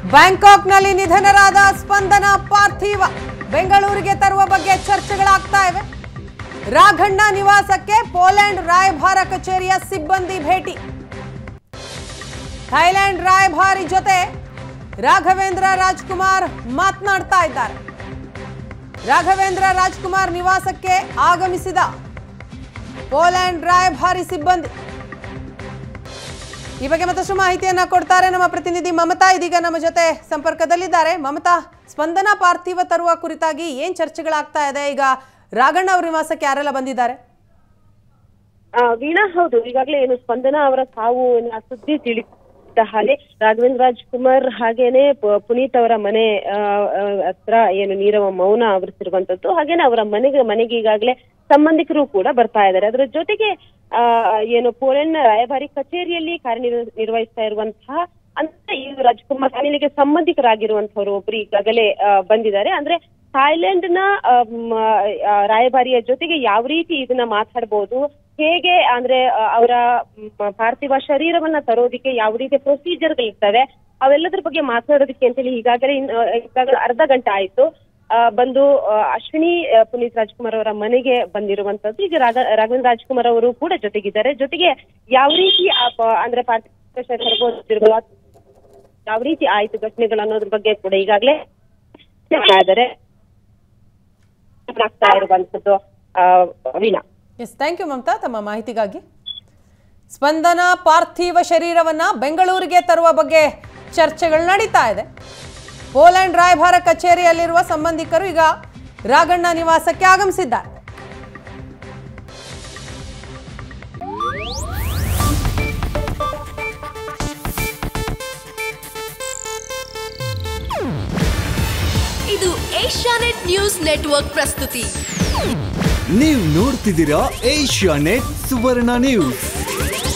ಬ್ಯಾಂಕಾಕ್ನಲ್ಲಿ ನಿಧನರಾದ ಸ್ಪಂದನ ಪಾರ್ಥಿವ ಬೆಂಗಳೂರಿಗೆ ತರುವ ಬಗ್ಗೆ ಚರ್ಚೆಗಳಾಗ್ತಾ ಇವೆ ರಾಘಣ್ಣ ನಿವಾಸಕ್ಕೆ ಪೋಲೆಂಡ್ ರಾಯಭಾರ ಕಚೇರಿಯ ಸಿಬ್ಬಂದಿ ಭೇಟಿ ಥೈಲ್ಯಾಂಡ್ ರಾಯಭಾರಿ ಜೊತೆ ರಾಘವೇಂದ್ರ ರಾಜ್ಕುಮಾರ್ ಮಾತನಾಡ್ತಾ ಇದ್ದಾರೆ ರಾಘವೇಂದ್ರ ರಾಜ್ಕುಮಾರ್ ನಿವಾಸಕ್ಕೆ ಆಗಮಿಸಿದ ಪೋಲೆಂಡ್ ರಾಯಭಾರಿ ಸಿಬ್ಬಂದಿ ಈ ಬಗ್ಗೆ ಮತ್ತಷ್ಟು ಮಾಹಿತಿಯನ್ನ ಕೊಡ್ತಾರೆ ನಮ್ಮ ಪ್ರತಿನಿಧಿ ಮಮತಾ ಇದೀಗ ನಮ್ಮ ಜೊತೆ ಸಂಪರ್ಕದಲ್ಲಿದ್ದಾರೆ ಮಮತಾ ಸ್ಪಂದನ ಪಾರ್ಥಿವ ತರುವ ಕುರಿತಾಗಿ ಏನ್ ಚರ್ಚೆಗಳಾಗ್ತಾ ಇದೆ ಈಗ ರಾಘಣ್ಣ ಅವ್ರ ನಿವಾಸಕ್ಕೆ ಯಾರೆಲ್ಲ ಬಂದಿದ್ದಾರೆ ಆ, ವೀಣಾ ಹೌದು ಈಗಾಗಲೇ ಏನು ಸ್ಪಂದನ ಅವರ ಸಾವು ಎನ್ನುವ ಸುದ್ದಿ ತಿಳಿದ ಹಾಗೆ ರಾಘವೇಂದ್ರ ರಾಜ್ಕುಮಾರ್ ಹಾಗೇನೆ ಪ- ಪುನೀತ್ ಅವರ ಮನೆ ಆ, ಆ, ಹತ್ರ ಏನು ನೀರವ ಮೌನ ಆವರಿಸಿರುವಂತದ್ದು ಹಾಗೇನೆ ಅವರ ಮನೆಗೆ ಮನೆಗೆ ಈಗಾಗಲೇ ಸಂಬಂಧಿಕರು ಕೂಡ ಬರ್ತಾ ಇದ್ದಾರೆ ಅದರ ಜೊತೆಗೆ ಆ ಏನು ಪೋಲೆಂಡ್ ರಾಯಭಾರಿ ಕಚೇರಿಯಲ್ಲಿ ಕಾರ್ಯನಿರ್ವ ನಿರ್ವಹಿಸ್ತಾ ಇರುವಂತಹ ಅಂದ್ರೆ ಈ ರಾಜ್ಕುಮಾರ್ ಫ್ಯಾಮಿಲಿಗೆ ಸಂಬಂಧಿಕರಾಗಿರುವಂತಹವರು ಒಬ್ರು ಈಗಾಗಲೇ ಆ, ಬಂದಿದ್ದಾರೆ ಅಂದ್ರೆ ಥಾಯ್ಲೆಂಡ್ ನ ಆಮ್, ಆ, ರಾಯಭಾರಿಯ ಜೊತೆಗೆ ಯಾವ ರೀತಿ ಇದನ್ನ ಮಾತಾಡಬಹುದು ಹೇಗೆ ಅಂದ್ರೆ ಆ, ಅವರ ಮ್, ಪಾರ್ಥಿವ ಶರೀರವನ್ನ ತರೋದಿಕ್ಕೆ ಯಾವ ರೀತಿ ಪ್ರೊಸೀಜರ್ಗಳಿರ್ತವೆ ಅವೆಲ್ಲದ್ರ ಬಗ್ಗೆ ಮಾತನಾಡೋದಕ್ಕೆ ಅಂತೇಳಿ ಈಗಾಗಲೇ ಇನ್- ಆ, ಈಗಾಗಲೇ ಅರ್ಧ ಗಂಟೆ ಆಯ್ತು ಆ, ಬಂದು ಆ, ಅಶ್ವಿನಿ ಆ, ಪುನೀತ್ ರಾಜ್ಕುಮಾರ್ ಅವರ ಮನೆಗೆ ಬಂದಿರುವಂತದ್ದು ಈಗ ರಾಘ ರಾಘವೇಂದ್ರ ರಾಜ್ಕುಮಾರ್ ಅವರು ಕೂಡ ಜೊತೆಗಿದ್ದಾರೆ ಜೊತೆಗೆ ಯಾವ ರೀತಿ ಆ ಪ- ಅಂದ್ರೆ ಪಾರ್ಥಿವ ಶರೀರ ಯಾವ ರೀತಿ ಆಯ್ತು ಘಟನೆಗಳು ಅನ್ನೋದ್ರ ಬಗ್ಗೆ ಕೂಡ ಈಗಾಗಲೇ ಇದ್ದಾರೆ ಆಗ್ತಾ ಇರುವಂತದ್ದು ಆ, Veena yes thank you Mamata ತಮ್ಮ ಮಾಹಿತಿಗಾಗಿ ಸ್ಪಂದನ ಪಾರ್ಥಿವ ಶರೀರವನ್ನ ಬೆಂಗಳೂರಿಗೆ ತರುವ ಬಗ್ಗೆ ಚರ್ಚೆಗಳು ನಡೀತಾ ಇದೆ ಪೋಲೆಂಡ್ ರಾಯಭಾರ ಕಚೇರಿಯಲ್ಲಿರುವ ಸಂಬಂಧಿಕರು ಈಗ ರಾಘಣ್ಣ ನಿವಾಸಕ್ಕೆ ಆಗಮಿಸಿದ್ದಾರೆ ಇದು ಏಷ್ಯಾನೆಟ್ ನ್ಯೂಸ್ ನೆಟ್ವರ್ಕ್ ಪ್ರಸ್ತುತಿ ನೀವು ನೋಡ್ತಿದ್ದೀರಾ ಏಷ್ಯಾ ನೆಟ್ ಸುವರ್ಣ ನ್ಯೂಸ್